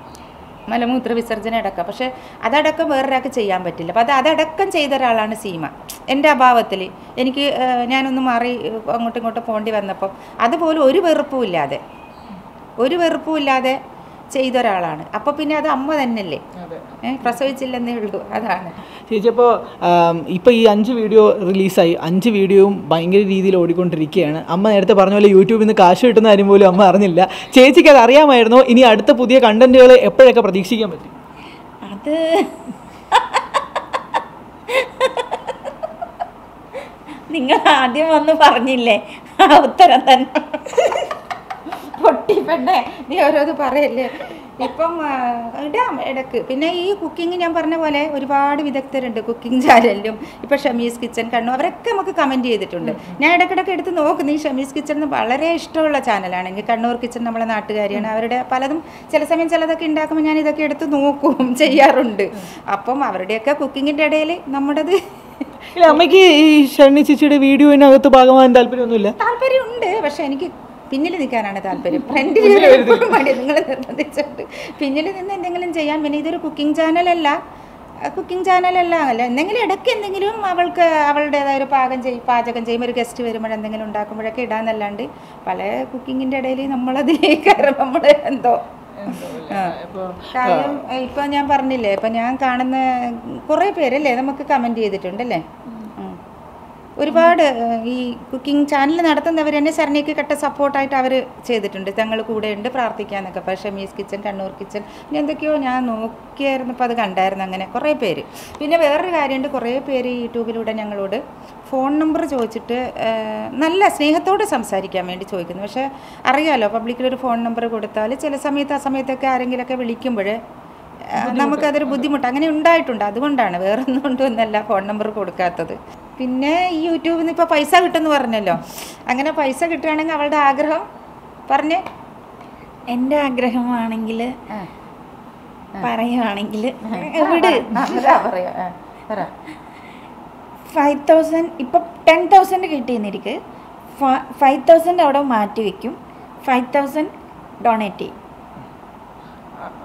മലമൂത്ര വിസർജനം അടക്കം പക്ഷെ അതടക്കം വേറൊരാൾക്ക് ചെയ്യാൻ പറ്റില്ല അപ്പോൾ അത് അതടക്കം ചെയ്ത ഒരാളാണ് സീമ എൻ്റെ അഭാവത്തിൽ എനിക്ക് ഏഹ്, ഞാനൊന്ന് മാറി ഏഹ്, അങ്ങോട്ടും ഇങ്ങോട്ടും പോണ്ടി വന്നപ്പോൾ അതുപോലെ ഒരു വെറുപ്പും ഇല്ലാതെ ഒരു വെറുപ്പും ഇല്ലാതെ ചെയ്ത ഒരാളാണ് അപ്പോൾ പിന്നെ അത് അമ്മ തന്നെയല്ലേ ഏഹ്, പ്രസവിച്ചില്ലെന്നേ ഉള്ളൂ അതാണ് ചേച്ചി അപ്പോൾ ഇപ്പോൾ ഈ അഞ്ച് വീഡിയോ റിലീസായി അഞ്ച് വീഡിയോയും ഭയങ്കര രീതിയിൽ ഓടിക്കൊണ്ടിരിക്കുകയാണ് അമ്മ നേരത്തെ പറഞ്ഞ പോലെ യൂട്യൂബിൽ നിന്ന് കാശ് കിട്ടുന്ന കാര്യം പോലും അമ്മ അറിഞ്ഞില്ല ചേച്ചിക്ക് അത് അറിയാമായിരുന്നോ ഇനി അടുത്ത പുതിയ കണ്ടന്റുകൾ എപ്പോഴൊക്കെ പ്രതീക്ഷിക്കാൻ പറ്റും അത് നിങ്ങൾ ആദ്യം വന്ന് പറഞ്ഞില്ലേ ആ ഉത്തരം തന്നെ പൊട്ടി പെണ്ണേ നീ ഓരോന്ന് പറയല്ലേ ഇപ്പം ആ, ഇടാം ഇടക്ക് പിന്നെ ഈ കുക്കിംഗ് ഞാൻ പറഞ്ഞ പോലെ ഒരുപാട് വിദഗ്ധരുണ്ട് കുക്കിംഗ് ചാനലിലും ഇപ്പം ഷമീസ് കിച്ചൺ കണ്ണു അവരൊക്കെ നമുക്ക് കമൻറ്റ് ചെയ്തിട്ടുണ്ട് ഞാൻ ഇടയ്ക്കിടയ്ക്ക് എടുത്ത് നോക്കുന്നു ഈ ഷമീസ് കിച്ചൺ എന്ന് വളരെ ഇഷ്ടമുള്ള ചാനലാണ് എനിക്ക് കണ്ണൂർ കിച്ചൺ നമ്മളെ നാട്ടുകാരിയാണ് അവരുടെ പലതും ചില സമയം ചിലതൊക്കെ ഉണ്ടാക്കുമ്പോൾ ഞാൻ ഇതൊക്കെ എടുത്ത് നോക്കും ചെയ്യാറുണ്ട് അപ്പം അവരുടെയൊക്കെ കുക്കിങ്ങിൻ്റെ ഇടയിൽ നമ്മുടേത് ഇല്ല അമ്മയ്ക്ക് ഈ ഷണ്ണി ചേച്ചിയുടെ വീഡിയോയിനകത്ത് ഭാഗമാകാൻ താല്പര്യമൊന്നുമില്ല താല്പര്യമുണ്ട് പക്ഷെ എനിക്ക് പിന്നിൽ നിൽക്കാനാണ് താല്പര്യം ഫ്രണ്ടിൽ മടി നിങ്ങൾ നിർബന്ധിച്ചിട്ട് പിന്നിൽ നിന്ന് എന്തെങ്കിലും ചെയ്യാൻ പിന്നെ ഇതൊരു കുക്കിംഗ് ചാനലല്ല കുക്കിംഗ് ചാനലല്ല അല്ല എന്തെങ്കിലും ഇടയ്ക്ക് എന്തെങ്കിലും അവൾക്ക് അവളുടേതായ ഒരു പാകം ചെയ്യും പാചകം ചെയ്യുമ്പോൾ ഒരു ഗസ്റ്റ് വരുമ്പോൾ എന്തെങ്കിലും ഉണ്ടാക്കുമ്പോഴൊക്കെ ഇടാന്നല്ലാണ്ട് പല കുക്കിങ്ങിൻ്റെ ഇടയിൽ നമ്മളതിലേക്ക് നമ്മൾ എന്തോ ആ. കാര്യം ഇപ്പൊ ഞാൻ പറഞ്ഞില്ലേ ഇപ്പൊ ഞാൻ കാണുന്ന കുറേ പേരല്ലേ നമുക്ക് കമന്റ് ചെയ്തിട്ടുണ്ടല്ലേ ഉം. ഒരുപാട് ഏഹ്, ഈ കുക്കിംഗ് ചാനൽ നടത്തുന്നവർ തന്നെ ശരണിക്ക് കട്ട സപ്പോർട്ടായിട്ട് അവർ ചെയ്തിട്ടുണ്ട് ഞങ്ങൾ കൂടെയുണ്ട് പ്രാർത്ഥിക്കാന്നൊക്കെ അപ്പോൾ ഷമീസ് കിച്ചൺ കണ്ണൂർ കിച്ചൺ പിന്നെ എന്തൊക്കെയോ ഞാൻ നോക്കിയായിരുന്നപ്പോൾ അത് കണ്ടായിരുന്നു അങ്ങനെ കുറേ പേര് പിന്നെ വേറൊരു കാര്യമുണ്ട് കുറേ പേര് യൂട്യൂബിലൂടെ ഞങ്ങളോട് ഫോൺ നമ്പർ ചോദിച്ചിട്ട് ഏഹ്, നല്ല സ്നേഹത്തോടെ സംസാരിക്കാൻ വേണ്ടി ചോദിക്കുന്നു പക്ഷേ അറിയാലോ പബ്ലിക്കിലൊരു ഫോൺ നമ്പർ കൊടുത്താൽ ചില സമയത്ത് ആ സമയത്തൊക്കെ ആരെങ്കിലുമൊക്കെ വിളിക്കുമ്പോൾ നമുക്കതൊരു ബുദ്ധിമുട്ട് അങ്ങനെ ഉണ്ടായിട്ടുണ്ട് അതുകൊണ്ടാണ് വേറെ ഒന്നും കൊണ്ടൊന്നല്ല ഫോൺ നമ്പർ കൊടുക്കാത്തത് പിന്നെ ഈ യൂട്യൂബിൽ നിന്ന് ഇപ്പോൾ പൈസ കിട്ടുമെന്ന് പറഞ്ഞല്ലോ അങ്ങനെ പൈസ കിട്ടുകയാണെങ്കിൽ അവളുടെ ആഗ്രഹം പറഞ്ഞേ എൻ്റെ ആഗ്രഹമാണെങ്കിൽ ആ. പറയുവാണെങ്കിൽ വിട് ആ, അതാ പറയാ ആ, പറ ഫൈവ് തൗസൻഡ് ഇപ്പം ടെൻ തൗസൻഡ് കിട്ടിയെന്നിരിക്ക് ഫൈവ് തൗസൻഡ് അവിടെ മാറ്റി വെക്കും ഫൈവ് തൗസൻഡ് ഡൊണേറ്റ് ചെയ്യും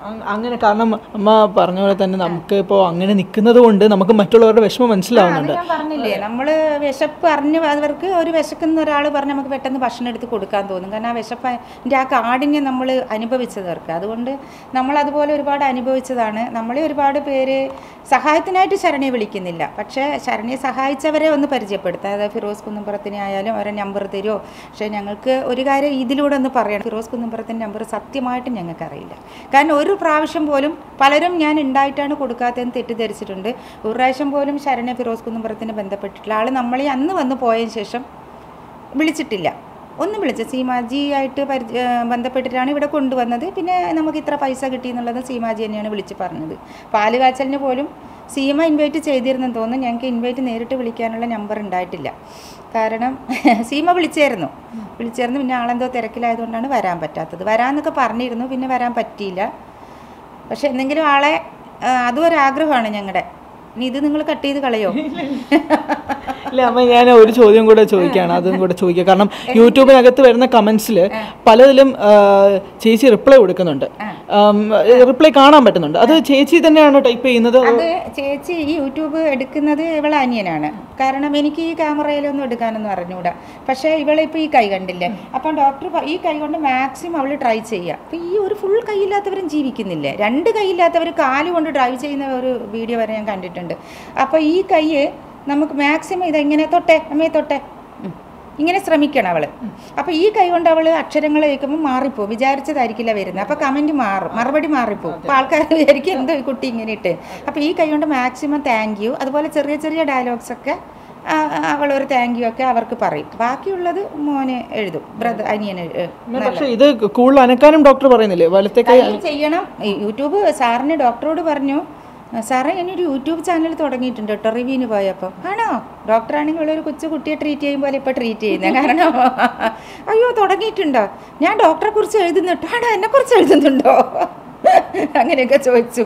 അ- അങ്ങനെ കാരണം അമ്മ പറഞ്ഞ പോലെ തന്നെ നമുക്ക് ഇപ്പോൾ അങ്ങനെ നിൽക്കുന്നത് കൊണ്ട് നമുക്ക് മറ്റുള്ളവരുടെ വിഷമം മനസ്സിലാവുന്നുണ്ട് ഞാൻ പറഞ്ഞില്ലേ നമ്മൾ വിശപ്പ് അറിഞ്ഞ് അവർക്ക് ഒരു വിശക്കുന്ന ഒരാൾ പറഞ്ഞ് നമുക്ക് പെട്ടെന്ന് ഭക്ഷണം എടുത്ത് കൊടുക്കാൻ തോന്നും കാരണം ആ വിശപ്പിൻ്റെ ആ കാഠിന്യം നമ്മൾ അനുഭവിച്ചതർക്ക് അതുകൊണ്ട് നമ്മൾ അതുപോലെ ഒരുപാട് അനുഭവിച്ചതാണ് നമ്മളെ ഒരുപാട് പേര് സഹായത്തിനായിട്ട് ശരണ്യെ വിളിക്കുന്നില്ല പക്ഷേ ശരണ്യെ സഹായിച്ചവരെ ഒന്ന് പരിചയപ്പെടുത്താം അതായത് ഫിറോസ് കുന്നമ്പുറത്തിനെ ആയാലും അവരെ നമ്പർ തരുമോ പക്ഷേ ഞങ്ങൾക്ക് ഒരു കാര്യം ഇതിലൂടെ ഒന്ന് പറയണം ഫിറോസ് കുന്നമ്പുറത്തിൻ്റെ നമ്പർ സത്യമായിട്ടും ഞങ്ങൾക്കറിയില്ല കാരണം ഒരു പ്രാവശ്യം പോലും പലരും ഞാൻ ഉണ്ടായിട്ടാണ് കൊടുക്കാത്തതെന്ന് തെറ്റിദ്ധരിച്ചിട്ടുണ്ട് ഒരു പ്രാവശ്യം പോലും ശരണ്യ ഫിറോസ് കുന്നമ്പുറത്തിന് ബന്ധപ്പെട്ടിട്ടില്ല ആൾ നമ്മളെ അന്ന് വന്ന് പോയതിന് ശേഷം വിളിച്ചിട്ടില്ല ഒന്നും വിളിച്ച സീമാജി ആയിട്ട് പരിചയ ബന്ധപ്പെട്ടിട്ടാണ് ഇവിടെ കൊണ്ടുവന്നത് പിന്നെ നമുക്ക് ഇത്ര പൈസ കിട്ടി എന്നുള്ളത് സീമാജി തന്നെയാണ് വിളിച്ച് പറഞ്ഞത് പാല് കാച്ചലിന് പോലും സീമ ഇൻവൈറ്റ് ചെയ്തിരുന്നെന്ന് തോന്നുന്നു ഞങ്ങൾക്ക് ഇൻവൈറ്റ് നേരിട്ട് വിളിക്കാനുള്ള നമ്പർ ഉണ്ടായിട്ടില്ല കാരണം സീമ വിളിച്ചായിരുന്നു വിളിച്ചായിരുന്നു പിന്നെ ആളെന്തോ തിരക്കിലായതുകൊണ്ടാണ് വരാൻ പറ്റാത്തത് വരാമെന്നൊക്കെ പറഞ്ഞിരുന്നു പിന്നെ വരാൻ പറ്റിയില്ല പക്ഷെ എന്തെങ്കിലും ആളെ ആ, അതും ഒരാഗ്രഹമാണ് ഞങ്ങളുടെ ഇനി ഇത് നിങ്ങൾ കട്ട് ചെയ്ത് കളയോ ഇല്ല അമ്മ ഞാൻ ഒരു ചോദ്യം കൂടെ ചോദിക്കുകയാണ് അതും കൂടെ ചോദിക്കുക കാരണം യൂട്യൂബിനകത്ത് വരുന്ന കമന്റ്സിൽ പലതിലും ആ, ചേച്ചി റിപ്ലൈ കൊടുക്കുന്നുണ്ട് റിപ്ലൈ കാണാൻ പറ്റുന്നുണ്ട് അത് ചേച്ചി തന്നെയാണ് ടൈപ്പ് ചെയ്യുന്നത് അത് ചേച്ചി ഈ യൂട്യൂബ് എടുക്കുന്നത് ഇവളെ അനിയനാണ് കാരണം എനിക്ക് ഈ ക്യാമറയിലൊന്നും എടുക്കാനൊന്നും അറിഞ്ഞൂടാ പക്ഷേ ഇവളിപ്പോൾ ഈ കൈ കണ്ടില്ലേ അപ്പം ഡോക്ടർ പ- ഈ കൈ കൊണ്ട് മാക്സിമം അവൾ ട്രൈ ചെയ്യുക അപ്പം ഈ ഒരു ഫുൾ കൈയില്ലാത്തവരും ജീവിക്കുന്നില്ലേ രണ്ട് കൈയില്ലാത്തവർ കാല് കൊണ്ട് ഡ്രൈവ് ചെയ്യുന്ന ഒരു വീഡിയോ വരെ ഞാൻ കണ്ടിട്ടുണ്ട് അപ്പോൾ ഈ കൈ നമുക്ക് മാക്സിമം ഇതെങ്ങനെ തൊട്ടെ അമ്മയെ തൊട്ടെ ഉം. ഇങ്ങനെ ശ്രമിക്കണം അവള് അപ്പൊ ഈ കൈ കൊണ്ട് അവള് അക്ഷരങ്ങൾ കേൾക്കുമ്പോൾ മാറിപ്പോവും വിചാരിച്ചതായിരിക്കില്ല വരുന്നത് അപ്പൊ കമന്റ് മാറും മറുപടി മാറിപ്പോവും അപ്പൊ ആൾക്കാർ വിചാരിക്കും എന്തോ ഈ കുട്ടി ഇങ്ങനെ ഇട്ട് അപ്പൊ ഈ കൈ കൊണ്ട് മാക്സിമം താങ്ക് യു അതുപോലെ ചെറിയ ചെറിയ ഡയലോഗ്സ് ഒക്കെ ആ, അവളൊരു താങ്ക് യു ഒക്കെ അവർക്ക് പറയും ബാക്കിയുള്ളത് മോന് എഴുതും ബ്രദർ അനിയൻ എഴു- പക്ഷെ ഇത് കൂടുതൽ അനക്കാനും ഡോക്ടർ പറയുന്നില്ലേ വലത്തെ കൈ കൈ ചെയ്യണം ഈ യൂട്യൂബ് സാറിന് ഡോക്ടറോട് പറഞ്ഞു സാറേ ഞാനൊരു യൂട്യൂബ് ചാനൽ തുടങ്ങിയിട്ടുണ്ട് കേട്ടോ റിവ്യൂവിന് പോയപ്പോൾ ആണോ ഡോക്ടറാണെങ്കിൽ ഒരു കൊച്ചു കുട്ടിയെ ട്രീറ്റ് ചെയ്യും പോലെ ഇപ്പോൾ ട്രീറ്റ് ചെയ്യുന്നത് കാരണം അയ്യോ തുടങ്ങിയിട്ടുണ്ടോ ഞാൻ ഡോക്ടറെ കുറിച്ച് എഴുതുന്നുണ്ടോ ആണോ എന്നെക്കുറിച്ച് എഴുതുന്നുണ്ടോ അങ്ങനെയൊക്കെ ചോദിച്ചു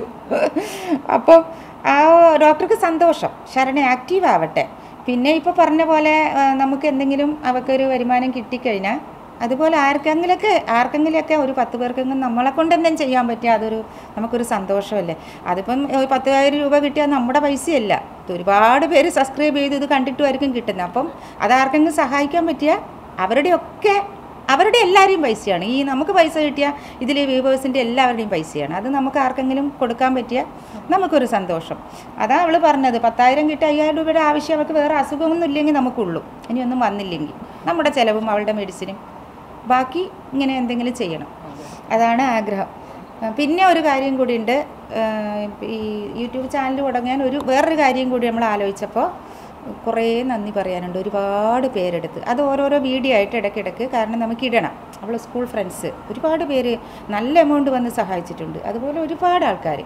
അപ്പോൾ ആ ഡോക്ടർക്ക് സന്തോഷം ശരണ ആക്റ്റീവ് ആവട്ടെ പിന്നെ ഇപ്പോൾ പറഞ്ഞ പോലെ ആ, നമുക്ക് എന്തെങ്കിലും അവൾക്കൊരു വരുമാനം കിട്ടിക്കഴിഞ്ഞാൽ അതുപോലെ ആർക്കെങ്കിലൊക്കെ ആർക്കെങ്കിലുമൊക്കെ ഒരു പത്ത് പേർക്കെങ്കിലും നമ്മളെ കൊണ്ട് എന്തെങ്കിലും ചെയ്യാൻ പറ്റിയ അതൊരു നമുക്കൊരു സന്തോഷമല്ലേ അതിപ്പം ഒരു പത്തായിരം രൂപ കിട്ടിയാൽ നമ്മുടെ പൈസയല്ല ഇത് ഒരുപാട് പേര് സബ്സ്ക്രൈബ് ചെയ്ത് ഇത് കണ്ടിട്ടുമായിരിക്കും കിട്ടുന്നത് അപ്പം അത് ആർക്കെങ്കിലും സഹായിക്കാൻ പറ്റിയ അവരുടെയൊക്കെ അവരുടെ എല്ലാവരെയും പൈസയാണ് ഈ നമുക്ക് പൈസ കിട്ടിയ ഇതിൽ വ്യൂവേഴ്സിൻ്റെ എല്ലാവരുടെയും പൈസയാണ് അത് നമുക്ക് ആർക്കെങ്കിലും കൊടുക്കാൻ പറ്റിയ നമുക്കൊരു സന്തോഷം അതാ അവൾ പറഞ്ഞത് പത്തായിരം കിട്ടി അയ്യായിരം രൂപയുടെ ആവശ്യം അവൾക്ക് വേറെ അസുഖമൊന്നും ഇല്ലെങ്കിൽ നമുക്കുള്ളൂ ഇനിയൊന്നും വന്നില്ലെങ്കിൽ നമ്മുടെ ചിലവും അവളുടെ മെഡിസിനും ബാക്കി ഇങ്ങനെ എന്തെങ്കിലും ചെയ്യണം അതാണ് ആഗ്രഹം ആ, പിന്നെ ഒരു കാര്യം കൂടിയുണ്ട് ആ, ഈ യൂട്യൂബ് ചാനൽ തുടങ്ങാൻ ഒരു വേറൊരു കാര്യം കൂടി നമ്മൾ ആലോചിച്ചപ്പോൾ കുറേ നന്ദി പറയാനുണ്ട് ഒരുപാട് പേരെടുത്ത് അത് ഓരോരോ വീഡിയോ ആയിട്ട് ഇടയ്ക്കിടയ്ക്ക് കാരണം നമുക്ക് ഇടണം അവൾ സ്കൂൾ ഫ്രണ്ട്സ് ഒരുപാട് പേര് നല്ല എമൗണ്ട് വന്ന് സഹായിച്ചിട്ടുണ്ട് അതുപോലെ ഒരുപാട് ആൾക്കാർ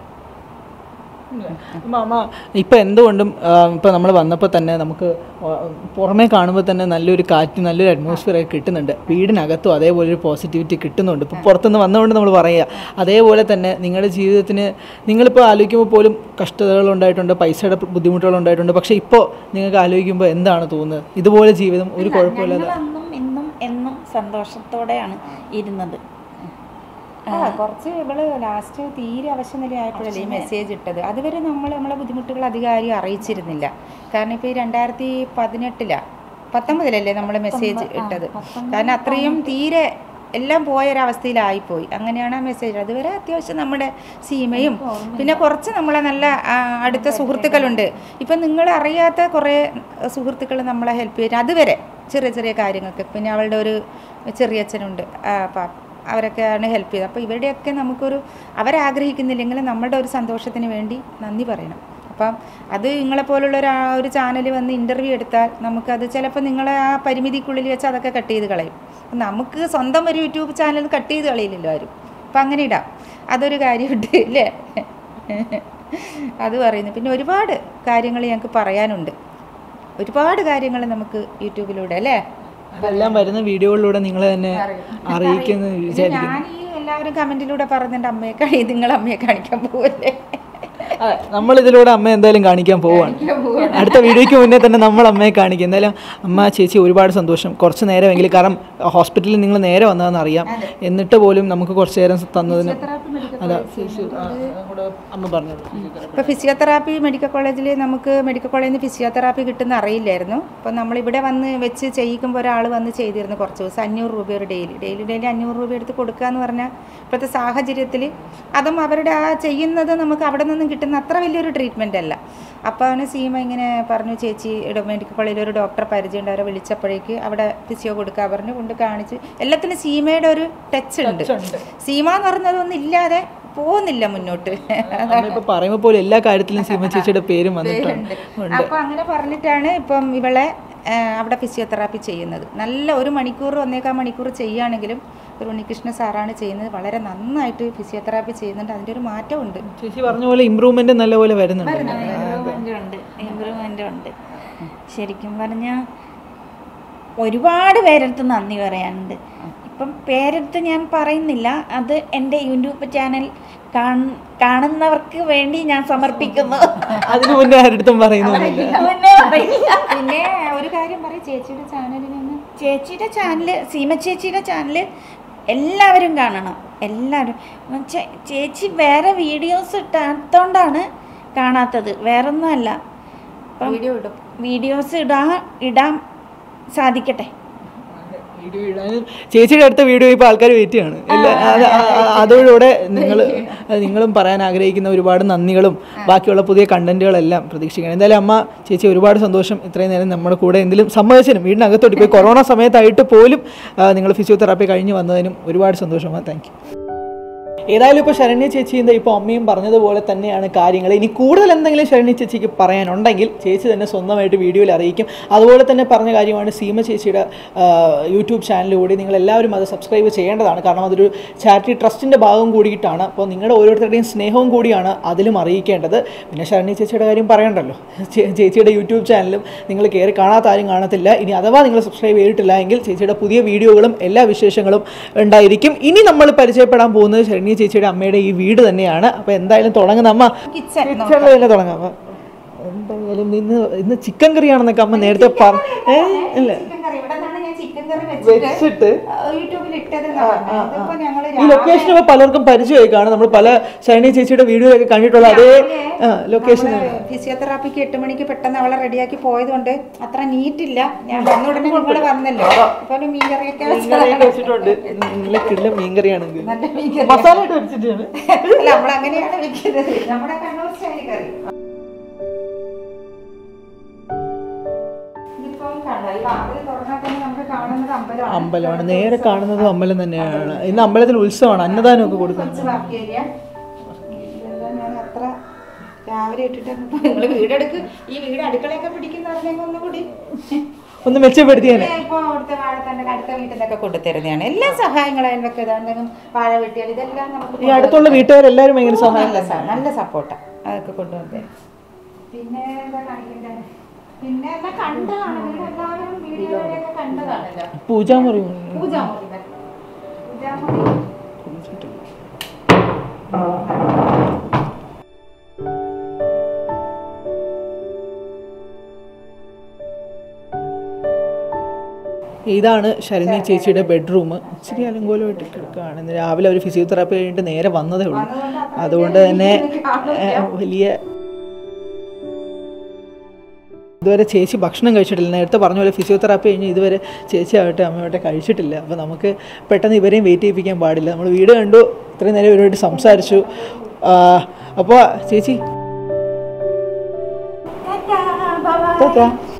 മാമ ഇപ്പം എന്തുകൊണ്ടും ഇപ്പം നമ്മൾ വന്നപ്പോൾ തന്നെ നമുക്ക് ആ, പുറമേ കാണുമ്പോൾ തന്നെ നല്ലൊരു കാറ്റ് നല്ലൊരു അറ്റ്മോസ്ഫിയർ ഒക്കെ കിട്ടുന്നുണ്ട് വീടിനകത്തും അതേപോലെ ഒരു പോസിറ്റിവിറ്റി കിട്ടുന്നുണ്ട് ഇപ്പോൾ പുറത്തുനിന്ന് വന്നുകൊണ്ട് നമ്മൾ പറയുക അതേപോലെ തന്നെ നിങ്ങളുടെ ജീവിതത്തിന് നിങ്ങളിപ്പോൾ ആലോചിക്കുമ്പോൾ പോലും കഷ്ടതകൾ ഉണ്ടായിട്ടുണ്ട് പൈസയുടെ ബുദ്ധിമുട്ടുകൾ ഉണ്ടായിട്ടുണ്ട് പക്ഷേ ഇപ്പോൾ നിങ്ങൾക്ക് ആലോചിക്കുമ്പോൾ എന്താണ് തോന്നുന്നത് ഇതുപോലെ ജീവിതം ഒരു കുഴപ്പമില്ലാതെ ഞങ്ങൾ അന്നും ഇന്നും എന്നും സന്തോഷത്തോടെയാണ് ഇരുന്നത് ആ കുറച്ച് ഇവള് ലാസ്റ്റ് തീരെ അവശനിലയായപ്പോഴല്ലേ ഈ മെസ്സേജ് ഇട്ടത് അതുവരെ നമ്മൾ നമ്മളെ ബുദ്ധിമുട്ടുകൾ അധികാരി അറിയിച്ചിരുന്നില്ല കാരണം ഇപ്പോൾ ഈ രണ്ടായിരത്തി പതിനെട്ടിലാ പത്തൊമ്പതിലല്ലേ നമ്മൾ മെസ്സേജ് ഇട്ടത് കാരണം അത്രയും തീരെ എല്ലാം പോയൊരവസ്ഥയിലായിപ്പോയി അങ്ങനെയാണ് ആ മെസ്സേജ് അതുവരെ അത്യാവശ്യം നമ്മുടെ സീമയും പിന്നെ കുറച്ച് നമ്മളെ നല്ല ആ, അടുത്ത സുഹൃത്തുക്കളുണ്ട് ഇപ്പം നിങ്ങൾ അറിയാത്ത കുറേ സുഹൃത്തുക്കൾ നമ്മളെ ഹെൽപ്പ് ചെയ്യും അതുവരെ ചെറിയ ചെറിയ കാര്യങ്ങൾക്ക് പിന്നെ അവളുടെ ഒരു ചെറിയച്ഛനുണ്ട് ആ, പാ- അവരൊക്കെയാണ് ഹെൽപ്പ് ചെയ്തത് അപ്പോൾ ഇവരുടെയൊക്കെ നമുക്കൊരു അവരാഗ്രഹിക്കുന്നില്ലെങ്കിൽ നമ്മളുടെ ഒരു സന്തോഷത്തിന് വേണ്ടി നന്ദി പറയണം അപ്പം അത് നിങ്ങളെപ്പോലുള്ള ഒരു ആ- ഒരു ചാനൽ വന്ന് ഇൻ്റർവ്യൂ എടുത്താൽ നമുക്കത് ചിലപ്പോൾ നിങ്ങളെ ആ പരിമിതിക്കുള്ളിൽ വെച്ച് അതൊക്കെ കട്ട് ചെയ്ത് കളയും അപ്പം നമുക്ക് സ്വന്തം ഒരു യൂട്യൂബ് ചാനൽ കട്ട് ചെയ്ത് കളയില്ലല്ലോ ആരും അപ്പം അങ്ങനെ ഇടാം അതൊരു കാര്യമുണ്ട് അല്ലേ അത് പറയുന്നു പിന്നെ ഒരുപാട് കാര്യങ്ങൾ ഞങ്ങൾക്ക് പറയാനുണ്ട് ഒരുപാട് കാര്യങ്ങൾ നമുക്ക് യൂട്യൂബിലൂടെ അല്ലേ അതെല്ലാം വരുന്ന വീഡിയോകളിലൂടെ നിങ്ങൾ തന്നെ അറിയിക്കുന്നു പിന്നെ വിചാരിക്കുന്നു ഞാൻ ഈ എല്ലാവരും കമന്റിലൂടെ പറഞ്ഞിട്ട് അമ്മയെ കാണി നിങ്ങൾ അമ്മയെ കാണിക്കാൻ പോവല്ലേ അതെ നമ്മൾ ഇതിലൂടെ അമ്മ എന്തായാലും കാണിക്കാൻ പോവാണ് അടുത്ത വീഡിയോയ്ക്ക് മുന്നേ തന്നെ നമ്മൾ അമ്മയെ കാണിക്കും എന്തായാലും അമ്മ ചേച്ചി ഒരുപാട് സന്തോഷം കുറച്ച് നേരമെങ്കിലും കാരണം ഹോസ്പിറ്റലിൽ നിങ്ങൾ നേരെ വന്നതെന്ന് അറിയാം എന്നിട്ട് പോലും നമുക്ക് കുറച്ച് നേരം തന്നതിന് ഫിസിയോതെറാപ്പി അതാ ഫിസിയോ ആ, കൂടെ അമ്മ പറഞ്ഞത് ഫിസിയോതെറാപ്പി ഇപ്പോൾ ഫിസിയോതെറാപ്പി മെഡിക്കൽ കോളേജിൽ നമുക്ക് മെഡിക്കൽ കോളേജിൽ നിന്ന് ഫിസിയോതെറാപ്പി കിട്ടുന്ന അറിയില്ലായിരുന്നു അപ്പോൾ നമ്മളിവിടെ വന്ന് വെച്ച് ചെയ്യിക്കുമ്പോൾ ഒരാൾ വന്ന് ചെയ്തിരുന്നു കുറച്ച് ദിവസം അഞ്ഞൂറ് രൂപ ഒരു ഡെയിലി ഡെയിലി ഡെയിലി അഞ്ഞൂറ് രൂപ എടുത്ത് കൊടുക്കുക എന്ന് പറഞ്ഞാൽ ഇപ്പോഴത്തെ സാഹചര്യത്തിൽ അതും അവരുടെ ആ ചെയ്യുന്നത് നമുക്ക് അവിടെ നിന്നും കിട്ടുന്ന അത്ര വലിയൊരു ട്രീറ്റ്മെൻ്റ് അല്ല അപ്പോൾ അവന് സീമ ഇങ്ങനെ പറഞ്ഞു ചേച്ചി ഇവിടെ മെഡിക്കൽ കോളേജിൽ ഒരു ഡോക്ടറെ പരിചയമുണ്ട് അവരെ വിളിച്ചപ്പോഴേക്ക് അവിടെ ഫിസിയോ കൊടുക്കാൻ പറഞ്ഞു കൊണ്ട് കാണിച്ച് എല്ലാത്തിനും സീമയുടെ ഒരു ടച്ച് ഉണ്ട് സീമ എന്ന് പറഞ്ഞതൊന്നും ഇല്ലാതെ പോകുന്നില്ല മുന്നോട്ട് ഇപ്പൊ പറയുമ്പോൾ പോലും എല്ലാ കാര്യത്തിലും സീമ ചേച്ചിയുടെ പേരും വന്നിട്ടുണ്ട് അപ്പോൾ അങ്ങനെ പറഞ്ഞിട്ടാണ് ഇപ്പം ഇവളെ ആ, അവിടെ ഫിസിയോതെറാപ്പി ചെയ്യുന്നത് നല്ല ഒരു മണിക്കൂർ ഒന്നേകാൽ മണിക്കൂർ ചെയ്യുകയാണെങ്കിലും ഒരു ഉണ്ണികൃഷ്ണ സാറാണ് ചെയ്യുന്നത് വളരെ നന്നായിട്ട് ഫിസിയോതെറാപ്പി ചെയ്യുന്നുണ്ട് അതിൻ്റെ ഒരു മാറ്റമുണ്ട് ചേച്ചി പറഞ്ഞ പോലെ ഇമ്പ്രൂവ്മെന്റ് നല്ലപോലെ വരുന്നുണ്ട് ഇമ്പ്രൂവ്മെൻ്റ് ഉണ്ട് ഇമ്പ്രൂവ്മെൻ്റ് ഉണ്ട് ശരിക്കും പറഞ്ഞാൽ ഒരുപാട് പേരെടുത്ത് നന്ദി പറയാനുണ്ട് ഇപ്പം പേരെടുത്ത് ഞാൻ പറയുന്നില്ല അത് എൻ്റെ യൂട്യൂബ് ചാനൽ കാണ്- കാണുന്നവർക്ക് വേണ്ടി ഞാൻ സമർപ്പിക്കുന്നു അതിനു മുന്നേ ആരുടെ പറയുന്നില്ല മുന്നേ പറയില്ല. പിന്നെ ഒരു കാര്യം പറയും ചേച്ചിയുടെ ചാനലിൽ നിന്ന് ചേച്ചിയുടെ ചാനല് സീമ ചേച്ചിയുടെ ചാനല് എല്ലാവരും കാണണം എല്ലാവരും എന്നുവെച്ചാ ചേച്ചി വേറെ വീഡിയോസ് ഇട്ടാത്തോണ്ടാണ് കാണാത്തത് വേറൊന്നുമല്ല അപ്പം വീഡിയോ ഇടും വീഡിയോസ് ഇടാ ഇടാൻ സാധിക്കട്ടെ വീഡിയോ ഇടാനും ചേച്ചിയുടെ അടുത്ത വീഡിയോ ഇപ്പോൾ ആൾക്കാർ വെയിറ്റ് ചെയ്യാണ് എല്ലാ അത് ആ- ആ- അതോടുകൂടെ നിങ്ങൾ നിങ്ങളും പറയാൻ ആഗ്രഹിക്കുന്ന ഒരുപാട് നന്ദികളും ബാക്കിയുള്ള പുതിയ കണ്ടന്റുകളെല്ലാം പ്രതീക്ഷിക്കണം എന്തായാലും അമ്മ ചേച്ചി ഒരുപാട് സന്തോഷം ഇത്രയും നേരം നമ്മുടെ കൂടെ എന്തെങ്കിലും സമ്മതിച്ചതിനും വീടിനകത്തോട്ട് ഇപ്പോൾ കൊറോണ സമയത്തായിട്ട് പോലും നിങ്ങൾ ഫിസിയോതെറാപ്പി കഴിഞ്ഞ് വന്നതിനും ഒരുപാട് സന്തോഷമാണ് താങ്ക് യു ഏതായാലും ഇപ്പോൾ ശരണ്യ ചേച്ചി എന്താ ഇപ്പോൾ അമ്മയും പറഞ്ഞതുപോലെ തന്നെയാണ് കാര്യങ്ങൾ ഇനി കൂടുതൽ എന്തെങ്കിലും ശരണ്യ ചേച്ചിക്ക് പറയാനുണ്ടെങ്കിൽ ചേച്ചി തന്നെ സ്വന്തമായിട്ട് വീഡിയോയിൽ അറിയിക്കും അതുപോലെ തന്നെ പറഞ്ഞ കാര്യമാണ് സീമ ചേച്ചിയുടെ ആ, യൂട്യൂബ് ചാനലിലൂടെ നിങ്ങൾ എല്ലാവരും അത് സബ്സ്ക്രൈബ് ചെയ്യേണ്ടതാണ് കാരണം അതൊരു ചാരിറ്റി ട്രസ്റ്റിൻ്റെ ഭാഗം കൂടിയിട്ടാണ് അപ്പോൾ നിങ്ങളുടെ ഓരോരുത്തരുടെയും സ്നേഹവും കൂടിയാണ് അതിലും അറിയിക്കേണ്ടത് പിന്നെ ശരണ്യ ചേച്ചിയുടെ കാര്യം പറയണ്ടല്ലോ ചേ- ചേച്ചിയുടെ യൂട്യൂബ് ചാനലും നിങ്ങൾ കയറി കാണാത്ത ആരും കാണത്തില്ല ഇനി അഥവാ നിങ്ങൾ സബ്സ്ക്രൈബ് ചെയ്തിട്ടില്ല എങ്കിൽ ചേച്ചിയുടെ പുതിയ വീഡിയോകളും എല്ലാ വിശേഷങ്ങളും ഉണ്ടായിരിക്കും ഇനി നമ്മൾ പരിചയപ്പെടാൻ പോകുന്നത് ശരണ്യ ചേച്ചിയുടെ അമ്മയുടെ ഈ വീട് തന്നെയാണ് അപ്പോൾ എന്തായാലും തുടങ്ങുന്ന അമ്മ കിച്ചൺ കിച്ചണിൽ തന്നെ തുടങ്ങാം അപ്പൊ എന്തായാലും ഇന്ന് ഇന്ന് ചിക്കൻ കറിയാണെന്നൊക്കെ അമ്മ നേരത്തെ പറ ഏ ഇല്ല ചിക്കൻ കറി ഇവിടെ നിന്നാണ് ഞാൻ ചിക്കൻ കറി വെച്ചിട്ട് വെച്ചിട്ട് യൂട്യൂബിൽ ഇട്ടത് ഇതിപ്പോ ഞങ്ങള് ഈ ലൊക്കേഷൻ ഇപ്പോൾ പലർക്കും പരിചയമായി കാണും നമ്മൾ പല ശരണ്യ ചേച്ചിയുടെ വീഡിയോയൊക്കെ കണ്ടിട്ടുള്ള അതേ ലൊക്കേഷൻ ഫിസിയോതെറാപ്പിക്ക് എട്ട് മണിക്ക് പെട്ടെന്ന് അവളെ റെഡിയാക്കി പോയതുകൊണ്ട് അത്ര നീറ്റില്ല ഞാൻ വന്ന ഉടനെ നിങ്ങൾ വന്നല്ലോ ഇപ്പൊ ഒരു മീൻകറിയൊക്കെ വെച്ചതാണ്. വെച്ചിട്ടുണ്ട് നല്ല കിള്ള മീൻകറിയാണ് ഇത്. നല്ല മീൻകറി മസാല ഇട്ട് വെച്ചിട്ടാണ് അല്ല നമ്മൾ അങ്ങനെയാണ് വെക്കുന്നത് നമ്മുടെ കണ്ണൂർ സ്റ്റൈൽ കറി ഇതിപ്പം കണ്ടോ, ഈ വാതിൽ തുറന്നാൽ തന്നെ നമുക്ക് കാണുന്നത് അമ്പലമാണ് അമ്പലമാണ് നേരെ കാണുന്നത് അമ്പലം തന്നെയാണ് ഇന്ന് അമ്പലത്തിൽ ഉത്സവമാണ് അന്നദാനമൊക്കെ കൊടുക്കുന്നത് കുറച്ച് വർക്ക് ഏരിയ ഇതെല്ലാം ഞാൻ അത്ര രാവിലെ ഇട്ടിട്ട് നിങ്ങൾ വീടെടുക്ക് ഈ വീട് അടുക്കളയൊക്കെ പിടിക്കുന്നവരുടെയൊക്കെ ഒന്നുകൂടി ഒന്ന് മെച്ചപ്പെടുത്തിയാണ് ഇപ്പോൾ അവിടുത്തെ വാഴ തന്നെ അടുത്ത വീട്ടിൽ നിന്നൊക്കെ കൊണ്ടുതരുന്നതാണ് എല്ലാ സഹായങ്ങളും അതിനൊക്കെ എന്തെങ്കിലും വാഴ വെട്ടിയാൽ ഇതെല്ലാം നമുക്ക് ഈ അടുത്തുള്ള വീട്ടുകാരെല്ലാവരും ഭയങ്കര സഹായം നല്ല സ- നല്ല സപ്പോർട്ടാ അതൊക്കെ കൊണ്ടുവന്നത് പിന്നെ എന്താ കാണിക്കണ്ടേ പിന്നെ എല്ലാം കണ്ടതാണ് വീട് എല്ലാവരും വീഡിയോയിലൊക്കെ കണ്ടതാണല്ലോ പൂജാമുറി പൂജാമുറി വരെ. പൂജാമുറി ഇതാണ് ശരണ്യ ചേച്ചിയുടെ ബെഡ്റൂം ഇച്ചിരി അലങ്കോലമായിട്ട് കിടക്കുകയാണ് ഇന്ന് രാവിലെ ഒരു ഫിസിയോതെറാപ്പി കഴിഞ്ഞിട്ട് നേരെ വന്നതേ ഉള്ളൂ അതുകൊണ്ട് തന്നെ ഏഹ്, വലിയ ഇതുവരെ ചേച്ചി ഭക്ഷണം കഴിച്ചിട്ടില്ല നേരത്തെ പറഞ്ഞ പോലെ ഫിസിയോതെറാപ്പി കഴിഞ്ഞ് ഇതുവരെ ചേച്ചി ആവട്ടെ അമ്മയാവട്ടെ കഴിച്ചിട്ടില്ല അപ്പോൾ നമുക്ക് പെട്ടെന്ന് ഇവരെയും വെയിറ്റ് ചെയ്യിപ്പിക്കാൻ പാടില്ല നമ്മൾ വീട് കണ്ടു ഇത്രയും നേരം ഇവരുമായിട്ട് സംസാരിച്ചു അപ്പോൾ ചേച്ചി ടാറ്റാ